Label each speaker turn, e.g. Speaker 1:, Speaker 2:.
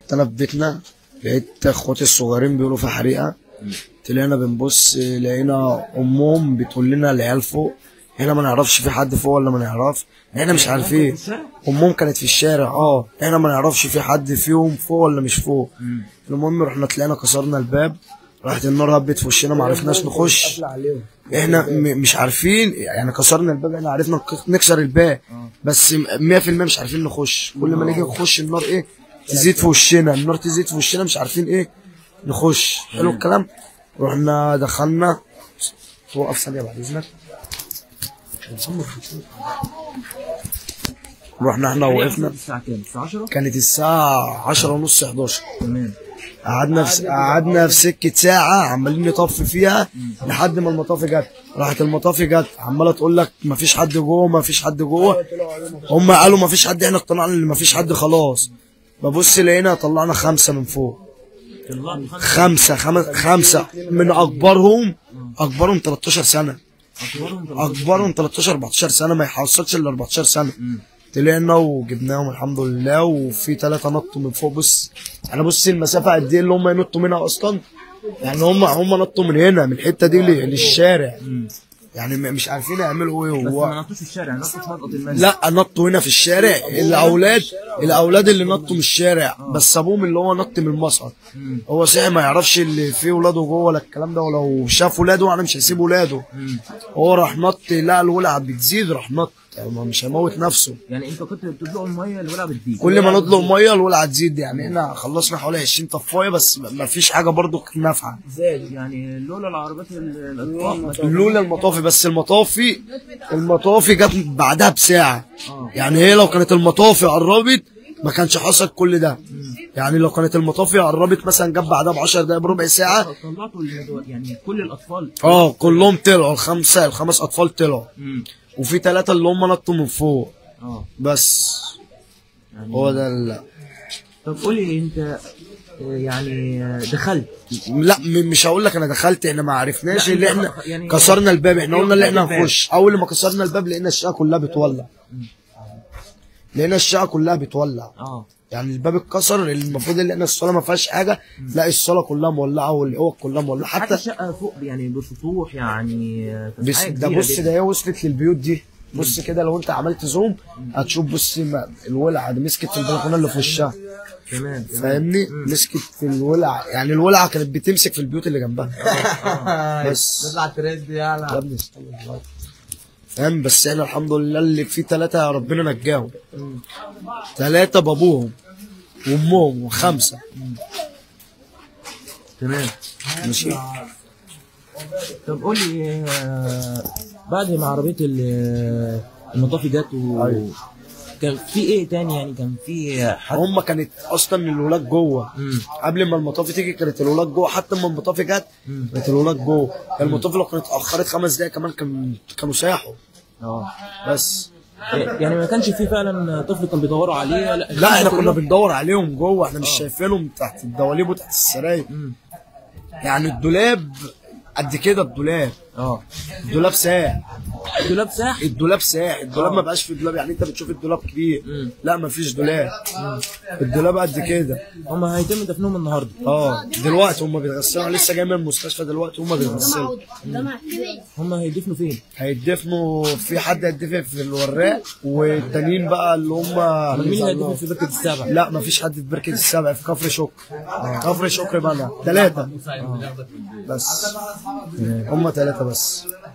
Speaker 1: انا في بيتنا لقيت اخواتي الصغيرين بيقولوا في حريقه طلعنا بنبص لقينا امهم بتقول لنا العيال فوق احنا ما نعرفش في حد فوق ولا ما نعرف احنا مش عارفين امهم كانت في الشارع اه احنا ما نعرفش في حد فيهم فوق ولا مش فوق المهم رحنا طلعنا كسرنا الباب راحت النار هبت في وشنا ما عرفناش نخش احنا م- مش عارفين يعني كسرنا الباب احنا عرفنا نك- نكسر الباب بس م- 100% مش عارفين نخش كل ما نيجي نخش النار ايه تزيد في وشنا النار تزيد في وشنا مش عارفين ايه نخش حلو الكلام رحنا دخلنا توقف ثانيه بعد اذنك رحنا احنا وقفنا
Speaker 2: الساعة كام؟ الساعة 10
Speaker 1: كانت الساعة عشرة ونص 11
Speaker 2: تمام
Speaker 1: قعدنا في قعدنا في سكة ساعة عمالين نطفي فيها لحد ما المطافي جت راحت المطافي جت عمالة تقول لك مفيش حد جوه مفيش حد جوه هم قالوا مفيش حد احنا اقتنعنا ان مفيش حد خلاص ببص لقينا طلعنا خمسة من فوق
Speaker 2: طلعت خمسة
Speaker 1: خمسة خمسة خمسة من أكبرهم أكبرهم 13 سنة
Speaker 2: أكبرهم
Speaker 1: أكبرهم 13 14 سنة ما يحصلش إلا 14 سنة طلعنا وجبناهم الحمد لله وفي ثلاثة نطوا من فوق بص أنا بص المسافة قد إيه اللي هم ينطوا منها أصلا يعني هم هم نطوا من هنا من الحتة دي ل- للشارع يعني م- مش عارفين يعملوا إيه
Speaker 2: بس
Speaker 1: هو
Speaker 2: ما نطوش في الشارع نطوا في منطقة المسجد
Speaker 1: لا نطوا هنا في الشارع الاولاد الاولاد اللي نطوا من الشارع بس ابوهم اللي هو نط من المصعد هو صحيح ما يعرفش اللي فيه ولاده جوه ولا الكلام ده ولو شاف ولاده انا مش هيسيب ولاده هو راح نط لقى الولعه بتزيد راح نط يعني ما مش هيموت نفسه
Speaker 2: يعني انت كنت بتدلقوا المية الولعة بتزيد
Speaker 1: كل ما نطلق ميه الولعه تزيد يعني احنا خلصنا حوالي 20 طفايه بس ما فيش حاجه برضو نافعه
Speaker 2: زاد يعني لولا العربيات ال- الاطفاء ما كان-
Speaker 1: لولا المطافي بس المطافي المطافي جت بعدها بساعة
Speaker 2: آه.
Speaker 1: يعني هي لو كانت المطافي قربت ما كانش حصل كل ده يعني لو كانت المطافي قربت مثلا جت بعدها ب 10 دقايق بربع ساعة
Speaker 2: طلعتوا ال- يعني كل الاطفال
Speaker 1: اه كلهم طلعوا الخمسة الخمس أطفال طلعوا
Speaker 2: امم
Speaker 1: وفي ثلاثة اللي هم نطوا من فوق
Speaker 2: اه
Speaker 1: بس
Speaker 2: يعني
Speaker 1: هو ده ال-
Speaker 2: طب قولي انت آه، يعني آه، دخلت
Speaker 1: لا م- مش هقول لك انا دخلت احنا ما عرفناش
Speaker 2: لا،
Speaker 1: اللي
Speaker 2: انت
Speaker 1: احنا
Speaker 2: يعني-
Speaker 1: كسرنا الباب احنا قلنا اللي احنا
Speaker 2: الباب.
Speaker 1: هنخش اول ما كسرنا الباب لقينا الشقه كلها بتولع لقينا الشقه كلها بتولع
Speaker 2: اه
Speaker 1: يعني الباب اتكسر المفروض ان احنا الصاله ما فيهاش حاجه لا الصاله كلها مولعه والاوض كلها مولعه
Speaker 2: حتى
Speaker 1: حتى
Speaker 2: الشقة فوق يعني بسطوح يعني آه، كانت
Speaker 1: بس
Speaker 2: حاجة
Speaker 1: ده
Speaker 2: كبيرة
Speaker 1: بص
Speaker 2: جدا.
Speaker 1: ده هي وصلت للبيوت دي بص كده لو انت عملت زوم هتشوف بص ما- الولعه دي مسكت في البلكونه اللي في وشها
Speaker 2: تمام تمام.
Speaker 1: فاهمني مسكت في الولعه يعني الولعه كانت بتمسك في البيوت اللي جنبها بس
Speaker 3: تطلع ترند
Speaker 1: يا
Speaker 3: يلا
Speaker 1: ابني استنى والله. فاهم بس احنا الحمد لله اللي فيه ثلاثة ربنا نجاهم ثلاثة بابوهم وامهم وخمسة
Speaker 2: تمام
Speaker 1: ماشي
Speaker 2: طب قولي آه، بعد ما عربية ال- المطافي جت و... كان في ايه تاني يعني كان في حد
Speaker 1: هم كانت اصلا الولاد جوه
Speaker 2: مم.
Speaker 1: قبل ما المطافي تيجي كانت الولاد جوه حتى لما المطافي جت كانت الولاد جوه المطافي لو كانت اتاخرت خمس دقايق كمان كان كانوا ساحوا
Speaker 2: اه
Speaker 1: بس
Speaker 2: يعني ما كانش في فعلا طفل كان بيدوروا عليه لا
Speaker 1: لا احنا كنا
Speaker 2: كلهم-
Speaker 1: بندور عليهم جوه احنا مش شايفينهم تحت الدواليب وتحت السراير
Speaker 2: مم.
Speaker 1: يعني الدولاب قد كده الدولاب
Speaker 2: اه
Speaker 1: الدولاب ساح
Speaker 2: دولاب ساح
Speaker 1: الدولاب ساح الدولاب ما بقاش فيه دولاب يعني انت بتشوف الدولاب كبير
Speaker 2: مم.
Speaker 1: لا ما فيش دولاب الدولاب قد كده
Speaker 2: هم هيتم دفنهم النهارده
Speaker 1: اه دلوقتي هم بيتغسلوا انا لسه جاي من المستشفى دلوقتي هم بيتغسلوا
Speaker 2: هم هيدفنوا فين؟
Speaker 1: هيدفنوا في حد هيدفن في الوراق والتانيين بقى اللي هم
Speaker 2: مين اللي هيدفن في بركة السبع؟
Speaker 1: لا ما فيش حد في بركة السبع في كفر شكر كفر شكر بقى ثلاثة بس هم ثلاثة بس